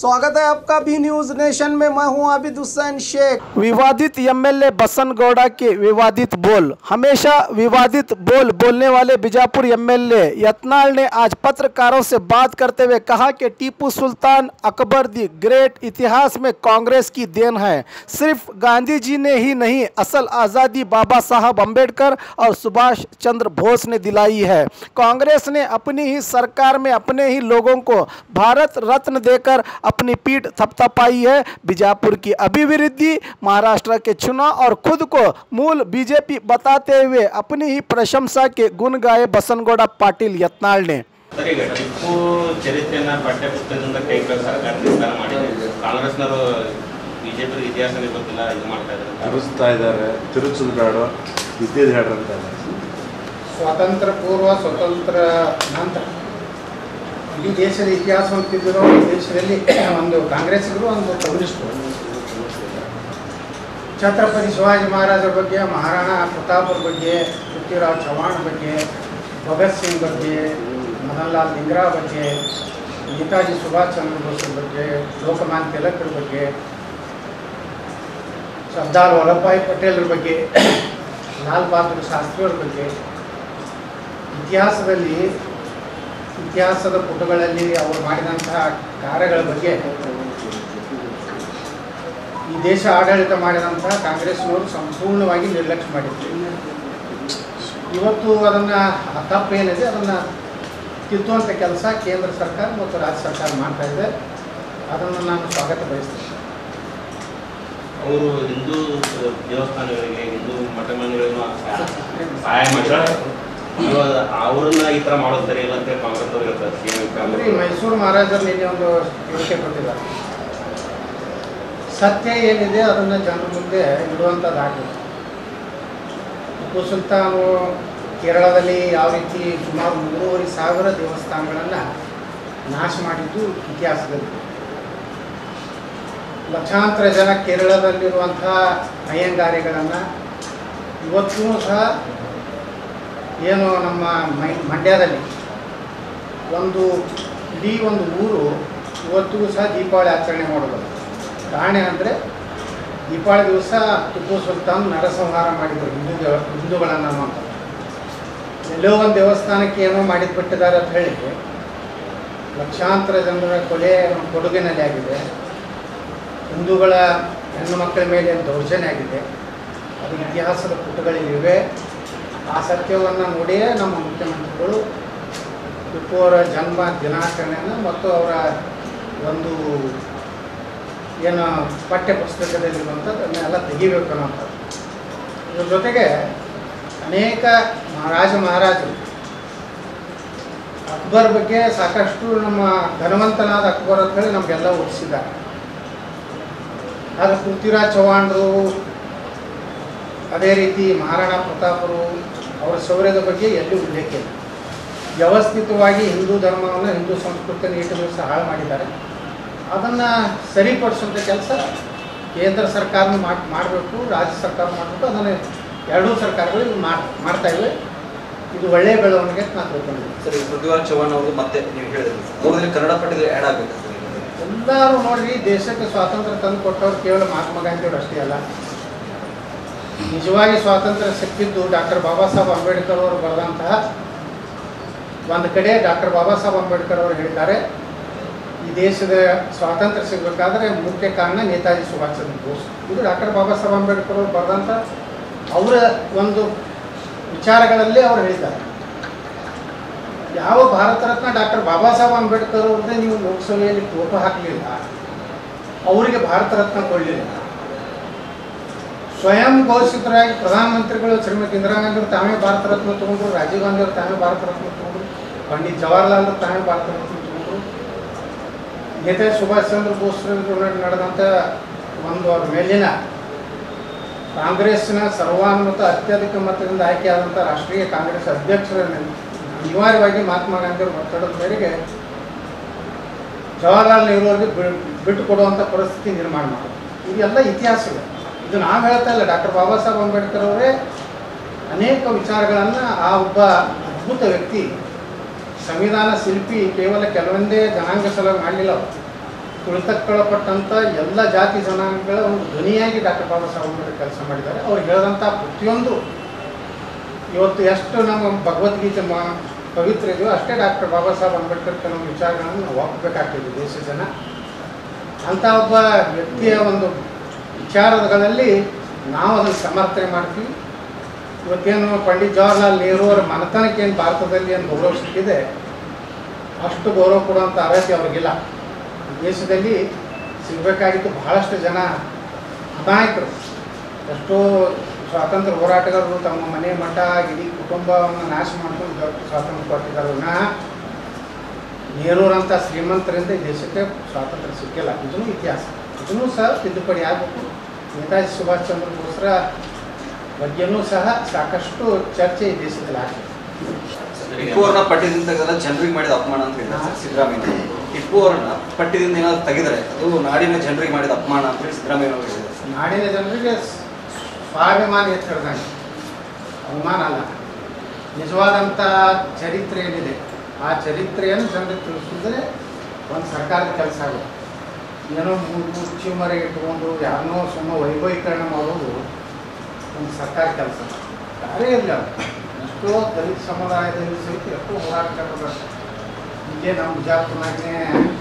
स्वागत है आपका बी न्यूज नेशन में मैं हूं आबिद हुसैन शेख विवादित एमएलए बसन गौड़ा के विवादित बोल हमेशा विवादित बोल बोलने वाले बीजापुर एमएलए यत्नाल ने आज पत्रकारों से बात करते हुए कहा कि टीपू सुल्तान अकबर दी ग्रेट इतिहास में कांग्रेस की देन है सिर्फ गांधी जी ने ही नहीं असल आज़ादी बाबा साहब अम्बेडकर और सुभाष चंद्र बोस ने दिलाई है कांग्रेस ने अपनी ही सरकार में अपने ही लोगों को भारत रत्न देकर अपनी पीठ थपथपाई है बीजापुर की अभिवृद्धि महाराष्ट्र के चुनाव और खुद को मूल बीजेपी बताते हुए अपनी ही प्रशंसा के गुण गाए बसनगौड़ा पाटिल यत्नाल ने ಸರ್ ಈಗ ಟಿಪ್ಪು ಚರಿತ್ರೆಯನ್ನ ಪಠ್ಯ ಪುಸ್ತಕದಿಂದ ಕೈ ಕೆಳಗೆ ಸರ್ಕಾರ ನಿರ್ಧಾರ ಮಾಡಿದೆ ಕಾಂಗ್ರೆಸ್ನವರು ಬಿಜೆಪಿ ಇತಿಹಾಸನೇ ಗೊತ್ತಿಲ್ಲ ಇದು ಮಾಡ್ತಾ ಇದ್ದಾರೆ ತಿರುಸ್ತಾ ಇದ್ದಾರೆ ತಿರುಚದ ಬೇಡ ಇದ್ದಿದ್ದು ಹೇಳ್ರಿ ಅಂತ ಸ್ವಾತಂತ್ರ್ಯ ಪೂರ್ವ ಸ್ವತಂತ್ರ ನಂತರ ಇಡೀ ದೇಶದ ಇತಿಹಾಸ ಅಂತಿದ್ರು ಈ ದೇಶದಲ್ಲಿ ಒಂದು ಕಾಂಗ್ರೆಸ್ಸಿಗರು ಒಂದು ಕಮ್ಯುನಿಸ್ಟರು ಛತ್ರಪತಿ ಶಿವಾಜಿ ಮಹಾರಾಜರ ಬಗ್ಗೆ ಮಹಾರಾಣಾ ಪ್ರತಾಪರ ಬಗ್ಗೆ ಪೃಥ್ವಿರಾಜ್ ಚೌಹಾಣ್ ಬಗ್ಗೆ ಭಗತ್ ಸಿಂಗ್ ಬಗ್ಗೆ ಮದನ್ ಲಾಲ್ ದಿಂಗ್ರಾ ಬಗ್ಗೆ ನೇತಾಜಿ ಸುಭಾಷ್ ಚಂದ್ರ ಬೋಸ್ರ ಬಗ್ಗೆ ಲೋಕಮಾನ್ಯ ತಿಲಕರ ಬಗ್ಗೆ ಸರ್ದಾರ್ ವಲ್ಲಭಭಾಯಿ ಪಟೇಲ್ರ ಬಗ್ಗೆ ಲಾಲ್ ಬಹದ್ದೂರ್ ಶಾಸ್ತ್ರಿಯವ್ರ ಬಗ್ಗೆ ಇತಿಹಾಸದಲ್ಲಿ ಇತಿಹಾಸದ ಪುಟಗಳಲ್ಲಿ ಅವರು ಮಾಡಿದಂತಹ ಕಾರ್ಯಗಳ ಬಗ್ಗೆ ಈ ದೇಶ ಆಡಳಿತ ಮಾಡಿದಂತಹ ಕಾಂಗ್ರೆಸ್ನವರು ಸಂಪೂರ್ಣವಾಗಿ ನಿರ್ಲಕ್ಷ್ಯ ಮಾಡಿದ್ರು ಇವತ್ತು ಅದನ್ನು ಆ ತಪ್ಪೇನಿದೆ ಅದನ್ನು ತಿದ್ದುವಂಥ ಕೆಲಸ ಕೇಂದ್ರ ಸರ್ಕಾರ ಮತ್ತು ರಾಜ್ಯ ಸರ್ಕಾರ ಮಾಡ್ತಾ ಇದೆ ಅದನ್ನು ನಾನು ಸ್ವಾಗತ ಬಯಸ್ತೇನೆ ಅವರು ಹಿಂದೂ ದೇವಸ್ಥಾನಗಳಿಗೆ ಹಿಂದೂ ಮಠ ಮಂದಿಗಳಿಗೂ ಸಹಾಯ ಮಾಡಿದ್ದಾರೆ ಇವಾಗ ಅವ್ರನ್ನ ಈ ತರ ಮಾಡೋದು ಸರಿ ಇಲ್ಲ ಅಂತ ಕಾಂಗ್ರೆಸ್ ಅವ್ರು ಹೇಳ್ತಾರೆ ಅಂದ್ರೆ ಈ CM ಮೈಸೂರು ಮಹಾರಾಜರು ನಿನ್ನೆ ಒಂದು ಹೇಳಿಕೆ ಕೊಟ್ಟಿದ್ದಾರೆ ಸತ್ಯ ಏನಿದೆ ಅದನ್ನು ಜನರ ಮುಂದೆ ಇಡುವಂಥದ್ದಾಗಬೇಕು ಟಿಪ್ಪು ಸುಲ್ತಾನು ಕೇರಳದಲ್ಲಿ ಯಾವ ರೀತಿ ಸುಮಾರು ಮೂರುವರೆ ಸಾವಿರ ದೇವಸ್ಥಾನಗಳನ್ನು ನಾಶ ಮಾಡಿದ್ದು ಇತಿಹಾಸದಲ್ಲಿ ಲಕ್ಷಾಂತರ ಜನ ಕೇರಳದಲ್ಲಿರುವಂಥ ಅಯ್ಯಂಗಾರಿಗಳನ್ನು ಇವತ್ತೂ ಸಹ ಏನು ನಮ್ಮ ಮೈ ಮಂಡ್ಯದಲ್ಲಿ ಒಂದು ಇಡೀ ಒಂದು ಊರು ಇವತ್ತಿಗೂ ಸಹ ದೀಪಾವಳಿ ಆಚರಣೆ ಮಾಡೋದು ಕಾರಣ ಅಂದರೆ ದೀಪಾವಳಿ ದಿವಸ ಟಿಪ್ಪು ಸುಲ್ತಾನ್ ನರಸಂಹಾರ ಮಾಡಿದರು ಹಿಂದೂ ದೇವ ಹಿಂದೂಗಳನ್ನು ಅನ್ನುವಂಥ ಎಲ್ಲೋ ಒಂದು ದೇವಸ್ಥಾನಕ್ಕೆ ಏನೋ ಮಾಡಿದ್ದು ಬಿಟ್ಟಿದ್ದಾರೆ ಅಂತ ಹೇಳಿ ಲಕ್ಷಾಂತರ ಜನರ ಕೊಲೆ ನಮ್ಮ ಕೊಡಗಿನಲ್ಲಿ ಆಗಿದೆ ಹಿಂದೂಗಳ ಹೆಣ್ಣು ಮಕ್ಕಳ ಮೇಲೆ ದೌರ್ಜನ್ಯ ಆಗಿದೆ ಅದು ಇತಿಹಾಸದ ಪುಟಗಳಿವೆ ಆ ಸತ್ಯವನ್ನು ನೋಡಿಯೇ ನಮ್ಮ ಮುಖ್ಯಮಂತ್ರಿಗಳು ಟಿಪ್ಪು ಅವರ ಜನ್ಮ ದಿನಾಚರಣೆಯನ್ನು ಮತ್ತು ಅವರ ಒಂದು ಏನು ಪಠ್ಯ ಪುಸ್ತಕದಲ್ಲಿರುವಂಥದ್ದು ಅದನ್ನೆಲ್ಲ ತೆಗಿಬೇಕು ಅನ್ನೋಂಥದ್ದು ಇದ್ರ ಜೊತೆಗೆ ಅನೇಕ ಮಹಾರಾಜ ಮಹಾರಾಜರು ಅಕ್ಬರ್ ಬಗ್ಗೆ ಸಾಕಷ್ಟು ನಮ್ಮ ಧನವಂತನಾದ ಅಕ್ಬರ್ ಅಂತ ಹೇಳಿ ನಮಗೆಲ್ಲ ಓದಿಸಿದ್ದಾರೆ ಆದರೆ ಪೃಥ್ವಿರಾಜ್ ಚೌಹಾಣ್ರು ಅದೇ ರೀತಿ ಮಹಾರಾಣಾ ಪ್ರತಾಪರು ಅವರ ಶೌರ್ಯದ ಬಗ್ಗೆ ಎಲ್ಲಿ ಉಲ್ಲೇಖ ಇಲ್ಲ ವ್ಯವಸ್ಥಿತವಾಗಿ ಹಿಂದೂ ಧರ್ಮವನ್ನು ಹಿಂದೂ ಸಂಸ್ಕೃತಿಯನ್ನು ಇಟ್ಟು ದಿವಸ ಹಾಳು ಮಾಡಿದ್ದಾರೆ ಅದನ್ನು ಸರಿಪಡಿಸುವಂಥ ಕೆಲಸ ಕೇಂದ್ರ ಸರ್ಕಾರ ಮಾಡಿ ಮಾಡಬೇಕು ರಾಜ್ಯ ಸರ್ಕಾರ ಮಾಡಬೇಕು ಅದನ್ನು ಎರಡೂ ಸರ್ಕಾರಗಳು ಇದು ಮಾಡ್ ಮಾಡ್ತಾ ಇವೆ ಇದು ಒಳ್ಳೆಯ ಬೆಳವಣಿಗೆ ಅಂತ ನಾನು ತಿಳ್ಕೊಂಡಿದ್ದೀನಿ ಸರ್ ಈಗ ಪೃಥ್ವಿರಾಜ್ ಚೌಹಾಣ್ ಅವರು ಮತ್ತೆ ನೀವು ಹೇಳಿದ್ರಿ ಅವ್ರಲ್ಲಿ ಕನ್ನಡ ಪಟ್ಟಿದ್ರೆ ಆ್ಯಡ್ ಆಗಬೇಕು ಸರ್ ಎಲ್ಲರೂ ನೋಡ್ರಿ ದೇಶಕ್ಕೆ ಸ್ವಾತಂತ್ರ್ಯ ತಂದು ಕೊಟ್ಟವ್ರು ಕೇವಲ ಮಹಾತ್ಮ ಗಾಂಧಿಯವರು ಅಷ್ಟೇ ಅಲ್ಲ ನಿಜವಾಗಿ ಸ್ವಾತಂತ್ರ್ಯ ಸಿಕ್ಕಿದ್ದು ಡಾಕ್ಟರ್ ಬಾಬಾ ಸಾಹೇಬ್ ಅಂಬೇಡ್ಕರ್ ಅವರು ಬರೆದಂತಹ ಒಂದು ಕಡೆ ಡಾಕ್ಟರ್ ಬಾಬಾ ಸಾಹೇಬ್ ಅಂಬೇಡ್ಕರ್ ಅವರು ಹೇಳಿದ್ದಾರೆ ಈ ದೇಶದ ಸ್ವಾತಂತ್ರ್ಯ ಸಿಗಬೇಕಾದ್ರೆ ಮುಖ್ಯ ಕಾರಣ ನೇತಾಜಿ ಸುಭಾಷ್ ಚಂದ್ರ ಬೋಸ್ ಇದು ಡಾಕ್ಟರ್ ಬಾಬಾ ಸಾಹೇಬ್ ಅಂಬೇಡ್ಕರ್ ಅವರು ಬರೆದಂಥ ಅವರ ಒಂದು ವಿಚಾರಗಳಲ್ಲಿ ಅವರು ಹೇಳಿದ್ದಾರೆ ಯಾವ ಭಾರತ ರತ್ನ ಡಾಕ್ಟರ್ ಬಾಬಾ ಸಾಹೇಬ್ ಅಂಬೇಡ್ಕರ್ ಅವ್ರದ್ದೇ ನೀವು ಲೋಕಸಭೆಯಲ್ಲಿ ಫೋಟೋ ಹಾಕಲಿಲ್ಲ ಅವರಿಗೆ ಭಾರತ ರತ್ನ ಕೊಡಲಿಲ್ಲ ಸ್ವಯಂ ಘೋಷಿತರಾಗಿ ಪ್ರಧಾನಮಂತ್ರಿಗಳು ಶ್ರೀಮತಿ ಇಂದಿರಾ ಗಾಂಧಿ ಅವರು ತಾವೇ ಭಾರತ ರತ್ನ ತಗೊಂಡ್ರು ರಾಜೀವ್ ಗಾಂಧಿ ಅವರು ತಾವೇ ಭಾರತ ರತ್ನ ತಗೊಂಡ್ರು ಪಂಡಿತ್ ಜವಾಹರ್ಲಾಲ್ ಅವರು ತಾವೇ ಭಾರತ ರತ್ನ ತಗೊಂಡ್ರು ನೇತಾಜಿ ಸುಭಾಷ್ ಚಂದ್ರ ಬೋಸ್ ನಡೆದಂಥ ಒಂದು ಅವ್ರ ಮೇಲಿನ ಕಾಂಗ್ರೆಸ್ನ ಸರ್ವಾನುಮತ ಅತ್ಯಧಿಕ ಮತದಿಂದ ಆಯ್ಕೆಯಾದಂಥ ರಾಷ್ಟ್ರೀಯ ಕಾಂಗ್ರೆಸ್ ಅಧ್ಯಕ್ಷರ ಅನಿವಾರ್ಯವಾಗಿ ಮಹಾತ್ಮ ಗಾಂಧಿಯವರು ಒತ್ತಡದ ಮೇರೆಗೆ ಜವಾಹರ್ಲಾಲ್ ನೆಹರು ಅವರಿಗೆ ಬಿ- ಬಿಟ್ಟು ಕೊಡುವಂಥ ಪರಿಸ್ಥಿತಿ ನಿರ್ಮಾಣ ಮಾಡೋದು ಇದೆಲ್ಲ ಇತಿಹಾಸ ಇದೆ ಇದು ನಾವು ಹೇಳ್ತಾ ಇಲ್ಲ ಡಾಕ್ಟರ್ ಬಾಬಾ ಸಾಹೇಬ್ ಅಂಬೇಡ್ಕರ್ ಅವರೇ ಅನೇಕ ವಿಚಾರಗಳನ್ನು ಆ ಒಬ್ಬ ಅದ್ಭುತ ವ್ಯಕ್ತಿ ಸಂವಿಧಾನ ಶಿಲ್ಪಿ ಕೇವಲ ಕೆಲವೊಂದೇ ಜನಾಂಗ ಸಲುವಾಗಿ ಮಾಡಲಿಲ್ಲ ಅವರು ತುಳಿತಕ್ಕೊಳಪಟ್ಟಂಥ ಎಲ್ಲ ಜಾತಿ ಜನಾಂಗಗಳ ಒಂದು ಧ್ವನಿಯಾಗಿ ಡಾಕ್ಟರ್ ಬಾಬಾ ಸಾಹೇಬ್ ಅಂಬೇಡ್ಕರ್ ಕೆಲಸ ಮಾಡಿದ್ದಾರೆ ಅವ್ರು ಹೇಳಿದಂಥ ಪ್ರತಿಯೊಂದು ಇವತ್ತು ಎಷ್ಟು ನಮ್ಮ ಭಗವದ್ಗೀತೆ ಮ ಪವಿತ್ರ ಇದೆಯೋ ಅಷ್ಟೇ ಡಾಕ್ಟರ್ ಬಾಬಾ ಸಾಹೇಬ್ ಅಂಬೇಡ್ಕರ್ ಕೆಲವು ವಿಚಾರಗಳನ್ನು ನಾವು ಒಪ್ಪಬೇಕಾಗ್ತದೆ ದೇಶದ ಜನ ಅಂಥ ಒಬ್ಬ ವ್ಯಕ್ತಿಯ ಒಂದು ವಿಚಾರಗಳಲ್ಲಿ ನಾವು ಅದನ್ನು ಸಮರ್ಥನೆ ಮಾಡ್ತೀವಿ ಇವತ್ತೇನು ಪಂಡಿತ್ ಜವಾಹರ್ಲಾಲ್ ನೆಹರು ಅವರ ಮನತನಕ್ಕೆ ಏನು ಭಾರತದಲ್ಲಿ ಏನು ಗೌರವ ಸಿಕ್ಕಿದೆ ಅಷ್ಟು ಗೌರವ ಕೊಡುವಂಥ ಅರ್ಹತೆ ಅವ್ರಿಗಿಲ್ಲ ದೇಶದಲ್ಲಿ ಸಿಗಬೇಕಾಗಿತ್ತು ಬಹಳಷ್ಟು ಜನ ಅಮಾಯಕರು ಎಷ್ಟೋ ಸ್ವಾತಂತ್ರ್ಯ ಹೋರಾಟಗಾರರು ತಮ್ಮ ಮನೆ ಮಠ ಇಡೀ ಕುಟುಂಬವನ್ನು ನಾಶ ಮಾಡ್ಕೊಂಡು ದೊಡ್ಡ ಸ್ವಾತಂತ್ರ್ಯ ಕೊಟ್ಟಿದ್ದಾರೆ ವಿನಃ ನೆಹರೂರಂಥ ಶ್ರೀಮಂತರಿಂದ ಈ ದೇಶಕ್ಕೆ ಸ್ವಾತಂತ್ರ್ಯ ಸಿಕ್ಕಿಲ್ಲ ಇದೂ ಇತಿಹಾಸ ಇದೂ ಸಹ ತಿದ್ದುಪಡಿ ಆಗಬೇಕು ನೇತಾಜಿ ಸುಭಾಷ್ ಚಂದ್ರ ಬೋಸ್ರ ಬಗ್ಗೆನೂ ಸಹ ಸಾಕಷ್ಟು ಚರ್ಚೆ ಈ ದೇಶದಲ್ಲಿ ಆಗ್ತದೆ ಟಿಪ್ಪು ಅವ್ರನ್ನ ಪಟ್ಟಿದಿಂದ ತೆಗೆದ್ರೆ ಜನರಿಗೆ ಮಾಡಿದ ಅಪಮಾನ ಅಂತ ಹೇಳಿದ್ದಾರೆ ಸರ್ ಸಿದ್ದರಾಮಯ್ಯ ಟಿಪ್ಪು ಅವರನ್ನ ಪಟ್ಟಿದಿಂದ ಏನಾದ್ರು ತೆಗೆದರೆ ಅದು ನಾಡಿನ ಜನರಿಗೆ ಮಾಡಿದ ಅಪಮಾನ ಅಂತ ಹೇಳಿ ಸಿದ್ದರಾಮಯ್ಯ ಅವರು ಹೇಳಿದ್ದಾರೆ ಸರ್ ನಾಡಿನ ಜನರಿಗೆ ಸ್ವಾಭಿಮಾನ ಎತ್ತು ಹಿಡ್ದಂಗೆ ಅವಮಾನ ಅಲ್ಲ ನಿಜವಾದಂಥ ಚರಿತ್ರೆ ಏನಿದೆ ಆ ಚರಿತ್ರೆಯನ್ನು ಜನರಿಗೆ ತಿಳಿಸಿದ್ರೆ ಒಂದು ಸರ್ಕಾರದ ಕೆಲಸ ಆಗುತ್ತೆ ಏನೋ ಮುಚ್ಚಿ ಮರೆ ಇಟ್ಕೊಂಡು ಯಾರನ್ನೋ ಸುಮ್ಮನೆ ವೈಭವೀಕರಣ ಮಾಡೋದು ಒಂದು ಸರ್ಕಾರಿ ಕೆಲಸ ಯಾರೇ ಇರಲಿ ಅದು ಎಷ್ಟೋ ದಲಿತ ಸಮುದಾಯದಲ್ಲಿ ಸಹಿತ ಎಷ್ಟೋ ಹೋರಾಟಗಾರರು ಹೀಗೆ ನಮ್ಮ ಬಿಜಾಪುರನಾಗೇ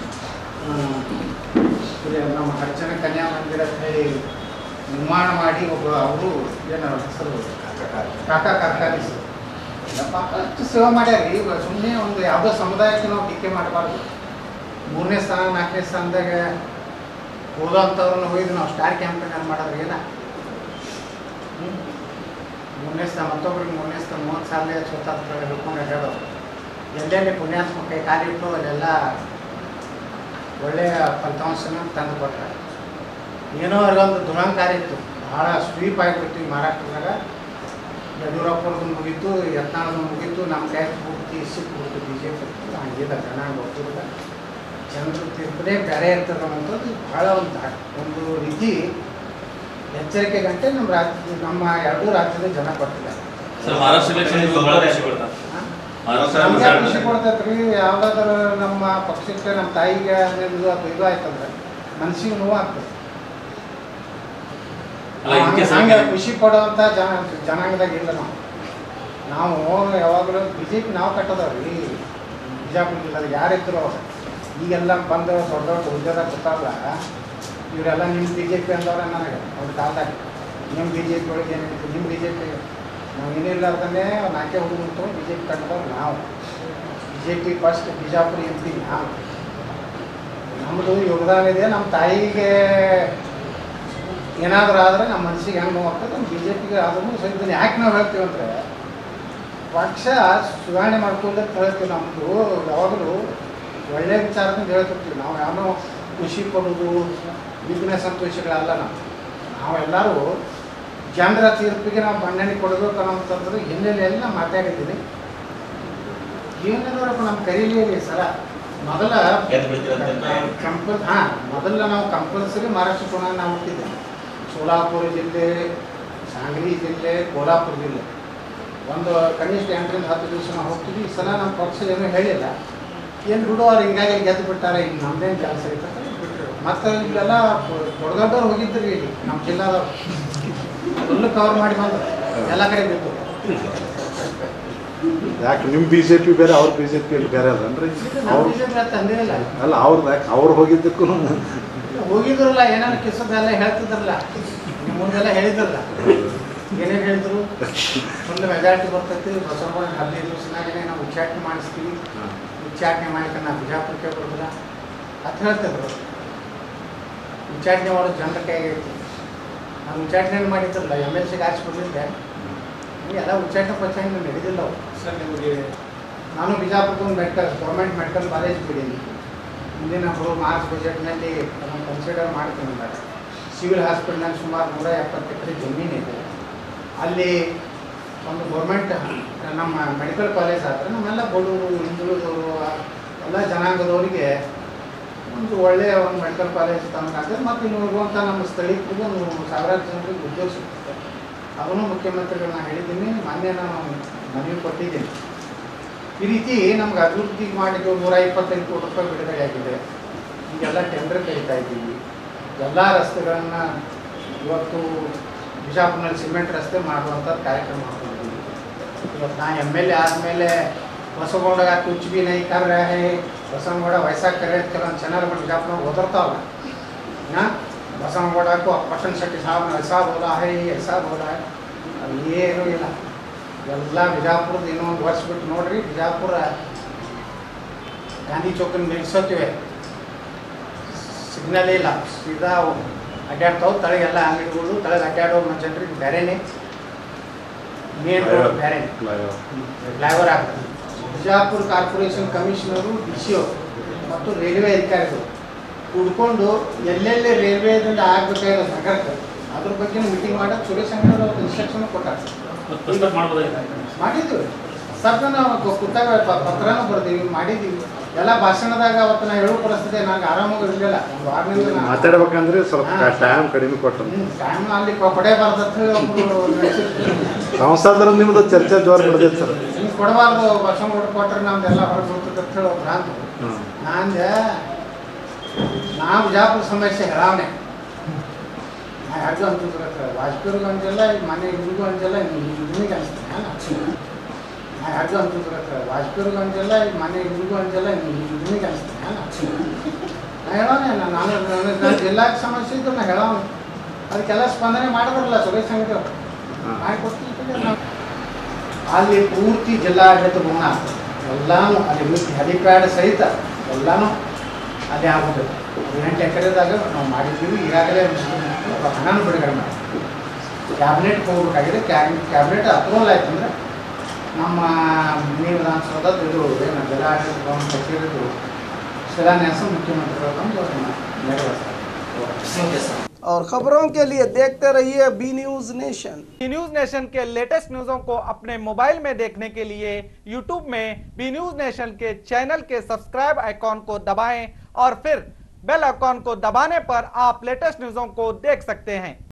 ಇಲ್ಲಿ ನಮ್ಮ ಅರ್ಚನೆ ಕನ್ಯಾ ಮಂದಿರ ಅಂತ ಹೇಳಿ ನಿರ್ಮಾಣ ಮಾಡಿ ಒಬ್ಬ ಅವರು ಏನು ಹೆಸರು ಕಾಕಾ ಕಾರ್ಖಾನಿಸ್ ಸಾಕಷ್ಟು ಸೇವೆ ಮಾಡ್ಯಾರಿ ಈಗ ಸುಮ್ಮನೆ ಒಂದು ಯಾವುದೋ ಸಮುದಾಯಕ್ಕೆ ನಾವು ಟೀಕೆ ಮಾಡಬಾರ್ದು ಮೂರನೇ ಸ್ಥಾನ ನಾಲ್ಕನೇ ಸ್ಥಾನದಾಗ ಹೋದಂಥವ್ರನ್ನ ಹೋಯ್ದು ನಾವು ಸ್ಟಾರ್ ಕ್ಯಾಂಪೇನ್ ಮಾಡಿದ್ರೆ ಏನ ಹ್ಮ್? ಮೂರನೇ ಸ್ಥಾನ ಮತ್ತೊಬ್ರಿಗೆ ಮೂರನೇ ಸ್ಥಾನ ಮೂವತ್ತು ಸಾಲ ಸ್ವತಂತ್ರ ಹೇಳ್ಕೊಂಡು ಹೇಳೋದು ಎಲ್ಲೆಲ್ಲಿ ಪುಣ್ಯಾತ್ಮ ಕೈ ಕಾಲಿಟ್ಟು ಅಲ್ಲೆಲ್ಲ ಒಳ್ಳೆಯ ಫಲಿತಾಂಶನ ತಂದು ಕೊಟ್ರೆ ಏನೋ ಅವ್ರಿಗೊಂದು ದುರಂಕಾರ ಇತ್ತು ಭಾಳ ಸ್ವೀಪ್ ಆಗಿಬಿಡ್ತೀವಿ ಮಹಾರಾಷ್ಟ್ರದಾಗ ಯಡಿಯೂರಪ್ಪರದ್ದು ಮುಗೀತು ಯತ್ನಾಳದ್ದು ಮುಗೀತು ನಮ್ಮ ಕೈ ಪೂರ್ತಿ ಸಿಕ್ಬಿಡ್ತು ಬಿ ಜೆ ಪಿ ಹಂಗಿಲ್ಲ ಜನಾಂಗ ಗೊತ್ತಿಲ್ಲ ಜನರ ತೀರ್ಪೇ ಬೇರೆ ಇರ್ತದೆ ಅನ್ನೋದು ಭಾಳ ಒಂದು ದಾಟ್- ಒಂದು ರೀತಿ ಎಚ್ಚರಿಕೆ ಗಂಟೆ ನಮ್ಮ ರಾಜ್ಯ ನಮ್ಮ ಎರಡೂ ರಾಜ್ಯದ ಜನ ಕೊಟ್ಟಿದ್ದಾರೆ ಸರ್ ಮಹಾರಾಷ್ಟ್ರ ಎಲೆಕ್ಷನ್ ಬಹಳ ಖುಷಿ ಕೊಡ್ತಾರೆ ಹಾ? ಮಹಾರಾಷ್ಟ್ರ ನಮ್ಗೆ ಮಸಾಲೆ ಖುಷಿ ಕೊಡ್ತೈತ್ರಿ ಯಾವ್ದಾದ್ರು ನಮ್ಮ ಪಕ್ಷಕ್ಕೆ ನಮ್ಮ ತಾಯಿಗೆ ಅನ್ನೋದು ಅದು ಇದು ಆಯ್ತಂದ್ರೆ ಮನ್ಸಿಗೆ ನೋವು ಆಗ್ತದೆ ಅಲ್ಲ, in case ಹಂಗೆ ಹಂಗೆ- ಖುಷಿ ಪಡುವಂಥ ಜನ ಜನಾಂಗದಾಗ ಇಲ್ಲ ನಾವು ನಾವು ಯಾವಾಗಲೂ ಬಿ ಜೆ ಪಿ ನಾವು ಕಟ್ಟದವ್ರಿ ಬಿಜಾಪುರ ಜಿಲ್ಲೆದಾಗ ಯಾರಿದ್ರು ಅವ್ರು ಈಗೆಲ್ಲ ಬಂದು ದೊಡ್ಡ ದೊಡ್ಡ ಹುದ್ದೆದಾಗ ಗೊತ್ತಾಗಲ್ಲ ಇವರೆಲ್ಲ ನಿಮ್ಮ ಬಿ ಜೆ ಪಿ ಅಂದವ್ರೆ ನನಗೆ ಅವ್ರ ಕಾಲದಾಗ ನಿಮ್ಮ ಬಿ ಜೆ ಪಿ ಒಳಗೆ ಏನಿತ್ತು ನಿಮ್ಮ ಬಿ ಜೆ ಪಿ ನಾವು ಏನಿಲ್ಲಾರ್ದೇ ನಾಲ್ಕೇ ಹುಡುಗ ತೊಗೊಂಡು ಬಿ ಜೆ ಪಿ ಕಟ್ಟದವ್ರು ನಾವು B J P first Bijapur M P ನಾವು ನಮ್ಮದು ಯೋಗದಾನ ಇದೆ ನಮ್ಮ ತಾಯಿಗೆ ಏನಾದರೂ ಆದರೆ ನಮ್ಮ ಮನಸ್ಸಿಗೆ ಹೆಂಗೆ ನೋವಾಗ್ತದೆ ನಮ್ಮ ಬಿ ಜೆ ಪಿಗೆ ಆದ್ರೂ ಸಹಿತ ಯಾಕೆ ನಾವು ಹೇಳ್ತೀವಿ ಅಂದರೆ ಪಕ್ಷ ಸುಧಾರಣೆ ಮಾಡ್ಕೊಳ್ಳಿ ಅಂತ ಹೇಳ್ತೀವಿ ನಮ್ಮದು ಯಾವಾಗಲೂ ಒಳ್ಳೆಯ ವಿಚಾರದಿಂದ ಹೇಳ್ತಿರ್ತೀವಿ ನಾವು ಯಾರೋ ಖುಷಿ ಪಡೋದು ವಿಘ್ನ ಸಂತೋಷಗಳಲ್ಲ ನಾವು ನಾವೆಲ್ಲರೂ ಜನರ ತೀರ್ಪಿಗೆ ನಾವು ಮನ್ನಣೆ ಕೊಡಬೇಕು ಅನ್ನೋಂಥದ್ದು ಹಿನ್ನೆಲೆಯಲ್ಲಿ ನಾನು ಮಾತಾಡಿದ್ದೀನಿ ಏನಿಲ್ಲಪ್ಪ ನಮ್ಮ ಕರೀಲಿ ಸರ ಮೊದಲ ಗೆದ್ದು ಬಿಡ್ತೀರಂತೆ. ಕಂಪಲ್ ಹಾಂ ಮೊದಲ ನಾವು ಕಂಪಲ್ಸರಿ ಮಹಾರಾಷ್ಟ್ರ ಚುನಾವಣೆ ನಾವು ಹುಟ್ಟಿದ್ದೆ ಸೋಲಾಪುರ ಜಿಲ್ಲೆ ಸಾಂಗ್ಲಿ ಜಿಲ್ಲೆ ಕೋಲ್ಹಾಪುರ ಜಿಲ್ಲೆ ಒಂದು ಕನಿಷ್ಠ ಎಂಟರಿಂದ ಹತ್ತು ದಿವಸ ನಾವು ಹೋಗ್ತೀವಿ ಈ ಸಲ ನಮ್ಮ ಪಕ್ಷ ಏನೂ ಹೇಳಿಲ್ಲ ಏನು ಬಿಡು ಅವ್ರು ಹಿಂಗಾಗಿ ಗೆದ್ದು ಬಿಟ್ಟಾರೆ ಈಗ ನಮ್ದೇನು ಕೆಲಸ ಐತೆ ಅಂತ ಬಿಟ್ಟರು ಮತ್ತು ಇಲ್ಲೆಲ್ಲ ದೊಡ್ಡ ದೊಡ್ಡವ್ರು ಹೋಗಿದ್ದರು ಇಲ್ಲಿ ನಮ್ಮ ಜಿಲ್ಲಾದವ್ರು ಫುಲ್ಲು ಕವರ್ ಮಾಡಿ ಬಂದರು ಎಲ್ಲ ಕಡೆ ಬಿತ್ತು ಯಾಕೆ ನಿಮ್ಮ ಬಿ ಜೆ ಪಿ ಬೇರೆ ಅವ್ರ ಬಿ ಜೆ ಪಿ ಬೇರೆ ಅದನ್ರಿ ನಮ್ಮ ಅವ್ರು ಬಿಜೆಪಿ ತಂದಿರಲಿಲ್ಲ ಅಲ್ಲ ಅವ್ರದ್ದು ಯಾಕೆ ಅವ್ರು ಹೋಗಿದ್ದಕ್ಕೂ ಹೋಗಿದ್ರಲ್ಲ ಏನಾರು ಕಿಸದೆಲ್ಲ ಹೇಳ್ತಿದ್ರಲ್ಲ ನಿಮ್ಮ ಮುಂದೆಲ್ಲ ಹೇಳಿದ್ರಲ್ಲ ಏನೇನು ಹೇಳಿದ್ರು ಫುಲ್ ಮೆಜಾರಿಟಿ ಬರ್ತೈತಿ ಬಸವಣ್ಣ ಹದಿನೈದು ದಿವಸನಾಗೇ ನಾವು ಉಚ್ಚಾಟನೆ ಮಾಡಿಸ್ತೀವಿ ಉಚ್ಚಾಟನೆ ಮಾಡಿಕ ನಾವು ಬಿಜಾಪುರಕ್ಕೆ ಬರೋದಿಲ್ಲ ಅಂತ ಹೇಳ್ತಿದ್ರು ಉಚ್ಚಾಟನೆ ಮಾಡೋದು ಜನರ ಕೈಗೆ ಐತಿ ನಾವು ಉಚ್ಚಾಟನೆ ಮಾಡಿದ್ರಲ್ಲ ಎಮ್ ಎಲ್ ಸಿಗೆ ಹಾಕ್ಸ್ಬಿಡ್ಲಿಕ್ಕೆ ಎಲ್ಲ ಉಚ್ಚಾಟನೆ ಪಚಾಟನೆ ನಡೆದಿಲ್ಲ ಅವು ಸರ್ ನಿಮಗೆ ನಾನು ಬಿಜಾಪುರದ ಒಂದು ಮೆಡಿಕಲ್ ಗೌರ್ಮೆಂಟ್ ಮೆಡಿಕಲ್ ಕಾಲೇಜ್ ಬಿಡೀನಿ ಮುಂದಿನ ಬರೋ ಮಾರ್ಚ್ ಬಜೆಟ್ನಲ್ಲಿ ಅದನ್ನು ಕನ್ಸಿಡರ್ ಮಾಡ್ತೀನಿ ಅಂದಾಗ ಸಿವಿಲ್ ಹಾಸ್ಪಿಟಲ್ನಲ್ಲಿ ಸುಮಾರು ನೂರ ಎಪ್ಪತ್ತು ಎಕರೆ ಜಮೀನಿದೆ ಅಲ್ಲಿ ಒಂದು ಗೌರ್ಮೆಂಟ್ ನಮ್ಮ ಮೆಡಿಕಲ್ ಕಾಲೇಜ್ ಆದರೆ ನಮ್ಮೆಲ್ಲ ಬಡವರು ಹಿಂದುಳಿದವರು ಎಲ್ಲ ಜನಾಂಗದವರಿಗೆ ಒಂದು ಒಳ್ಳೆಯ ಒಂದು ಮೆಡಿಕಲ್ ಕಾಲೇಜ್ ತಂದಾಗ್ತದೆ ಮತ್ತು ಇನ್ನು ಇರುವಂಥ ನಮ್ಮ ಸ್ಥಳೀಯರಿಗೂ ಒಂದು ಸಾವಿರಾರು ಜನರಿಗೆ ಉದ್ಯೋಗ ಸಿಗ್ತದೆ ಅದನ್ನು ಮುಖ್ಯಮಂತ್ರಿಗಳನ್ನ ಹೇಳಿದ್ದೀನಿ ಮೊನ್ನೆ ನಾನು ಮನವಿ ಕೊಟ್ಟಿದ್ದೀನಿ ಈ ರೀತಿ ನಮ್ಗೆ ಅಭಿವೃದ್ಧಿ ಮಾಡಲಿಕ್ಕೆ ನೂರ ಇಪ್ಪತ್ತೈದು ಕೋಟಿ ರೂಪಾಯಿ ಬಿಡುಗಡೆ ಆಗಿದೆ ಈಗೆಲ್ಲ ಟೆಂಡರ್ ಕರಿತಾ ಇದ್ದೀವಿ ಎಲ್ಲ ರಸ್ತೆಗಳನ್ನು ಇವತ್ತು ಬಿಜಾಪುರ್ನಲ್ಲಿ ಸಿಮೆಂಟ್ ರಸ್ತೆ ಮಾಡುವಂಥ ಕಾರ್ಯಕ್ರಮ ಮಾಡ್ಕೊಂಡಿದ್ದೀವಿ ಇವತ್ತು ನಾ ಎಮ್ ಎಲ್ ಎ ಆದಮೇಲೆ ಬಸವಗೌಡಗ ಕುಚ್ ಬಿ ನೈ ಕರ್ ರಹೆ ಹೈ ಬಸವನಗೌಡ ವಯಸ್ಸಾಗ ಕರೆ ಕೆಲವೊಂದು ಚಾನಲ್ಗಳು ಬಿಜಾಪುರ ಓದಿರ್ತಾವಲ್ಲ ना बसवगौड़ा को पटन शेट्टी साहब ने ऐसा बोला है ऐसा बोला है अब ಏನು ಇಲ್ಲ ಎಲ್ಲ ಬಿಜಾಪುರದ ಇನ್ನೊಂದು ವರ್ಷ ಬಿಟ್ಟು ನೋಡ್ರಿ ಬಿಜಾಪುರ ಗಾಂಧಿ ಚೌಕನ್ ನಿಲ್ಸೋತಿವೆ ಸಿಗ್ನಲ್ ಇಲ್ಲ ಸೀದಾ ಅಡ್ಡಾಡ್ತಾವೆ ತಳಗೆಲ್ಲ ಅಂಗಡಿಗಳು ತಳಗೆ ಅಡ್ಡಾಡೋ ಜನರಿಗೆ ಬೇರೆನೆ ಮೇನ್ ರೋಡ್ ಬೇರೆನೆ ಫ್ಲೈಓವರ್ ಆಗ್ತದೆ ಬಿಜಾಪುರ ಕಾರ್ಪೊರೇಷನ್ ಕಮಿಷನರು ಡಿ ಸಿ ಮತ್ತು ರೈಲ್ವೆ ಅಧಿಕಾರಿಗಳು ಕುಡ್ಕೊಂಡು ಎಲ್ಲೆಲ್ಲಿ ರೈಲ್ವೇದಿಂದ ಆಗ್ಬೇಕಾಗಿರೋ ನಗರಕ್ಕೆ ಅದ್ರ ಬಗ್ಗೆ ಮೀಟಿಂಗ್ ಮಾಡಕ್ಕೆ ಸುರೇಶ್ ಅಂಗಡಿ ಅವ್ರು ಇನ್ಸ್ಟ್ರಕ್ಷನ್ ಕೊಟ್ಟಾರೆ ಪುಸ್ತಕ ಮಾಡ್ಬೋದಾಗಿತ್ತು ಮಾಡಿದ್ದೀವಿ ಸ್ವಲ್ಪ ನಾವು ಕೂತಾಗ ಪ- ಪತ್ರನೂ ಬರ್ದೀವಿ ಮಾಡಿದ್ದೀವಿ ಎಲ್ಲ ಭಾಷಣದಾಗ ಅವತ್ತು ನಾ ಹೇಳೋ ಪರಿಸ್ಥಿತಿ ನಂಗೆ ಆರಾಮಾಗಿ ಇರಲಿಲ್ಲ ಒಂದು ವಾರದಿಂದ ನಾನು ಮಾತಾಡ್ಬೇಕಂದ್ರೆ ಸ್ವಲ್ಪ ಹಾ. ಟೈಮ್ ಕಡಿಮೆ ಕೊಟ್ಟರು ಟೈಮ್ ಅಲ್ಲಿ ಕೊಡಬಾರ್ದು ಅಂತ ಹೇಳಿ ಒಬ್ರು ನಡೆಸಿದ್ರು. ಸಂಸದರ ನಿಮ್ದು ಚರ್ಚೆ ಜೋರ್ ನಡೆದೈತೆ ಸರ್ ಹಿಂಗೆ ಕೊಡಬಾರ್ದು ವರ್ಷ ಕೊಟ್ಟು ಕೊಟ್ರೆ ನಮ್ದೆಲ್ಲ ಹೊರಗೆ ಹೋಗ್ತದೆ ಅಂತ ಹೇಳಿ ಒಬ್ರು ಅಂದ್ರು ಹ್ಮ್. ನಾಂದೆ ನಾ ಬಿಜಾಪುರ ಸಮಸ್ಯೆ ಹೇಳಾವನೆ ನಾ ಯಾರಿಗೂ ಅಂತಿದ್ರೆ ವಾಜಪೇಯಿಗೂ ಅಂಜಲ್ಲ ಈಗ ಮನೆ ಇವ್ರಿಗೂ ಅಂಜಲ್ಲ ನಿಮಗೆ ಅನಿಸ್ತಾನೆ ನಾ ಯಾರಿಗೂ ಅಂತಿದ್ರೆ ವಾಜಪೇಯಿಗೂ ಅಂಜಲ್ಲ ಈಗ ಮನೆ ಇವ್ರಿಗೂ ಅಂಜಲ್ಲ ನಿಮಗೆ ಅನಿಸ್ತಾನೆ ನಾ ಹೇಳೋನೆ ನಾನು ನಾನು ನನ್ನ ಜಿಲ್ಲಾಕ್ಕೆ ಸಮಸ್ಯೆ ಇದ್ದು ನಾ ಹೇಳೋನೆ ಅದಕ್ಕೆಲ್ಲ ಸ್ಪಂದನೆ ಮಾಡಿದ್ರಲ್ಲ ಸುರೇಶ್ ಅಂಗಡಿ ಅವರು ಮಾಡಿಕೊಡ್ತೀನಿ ನಾವು ಅಲ್ಲಿ ಪೂರ್ತಿ ಜಿಲ್ಲಾಡಳಿತ ಭವನ ಎಲ್ಲಾನು ಅಲ್ಲಿ ಮಿಸ್ ಹೆಲಿಪ್ಯಾಡ್ ಸಹಿತ ಎಲ್ಲಾನು ಅಲ್ಲಿ ಆಗುತ್ತದೆ ಹದಿನೆಂಟು ಎಕರೆದಾಗ ನಾವು ಮಾಡಿದ್ದೀವಿ ಈಗಾಗಲೇ ಹಣನ ಬಿಡುಗಡೆ ಮಾಡಿ ಕ್ಯಾಬಿನೆಟ್ ಹೋಗ್ಬೇಕಾಗಿದೆ ಕ್ಯಾಬಿನೆಟ್ ಕ್ಯಾಬಿನೆಟ್ ಅಪ್ರೂವಲ್ ಆಯ್ತು ಅಂದರೆ ನಮ್ಮ ಮಿನಿ ವಿಧಾನಸೌಧದ ಇದು ಏನು ಜಿಲ್ಲಾಡಳಿತ ಭವನ ಕಚೇರಿದು ಶಿಲಾನ್ಯಾಸ ಮುಖ್ಯಮಂತ್ರಿಗಳು ಬಂದು ಅದನ್ನ ನೆರವೇರಿಸ್ತಾರೆ ಓಕೆ ಸರ್ और खबरों के लिए देखते रहिए B news nation news nation के लेटेस्ट न्यूज़ों को अपने मोबाइल में देखने के लिए यूट्यूब में बी न्यूज नेशन के चैनल के सब्सक्राइब आइकॉन को दबाएं और फिर बेल आइकॉन को दबाने पर आप लेटेस्ट न्यूज़ों को देख सकते हैं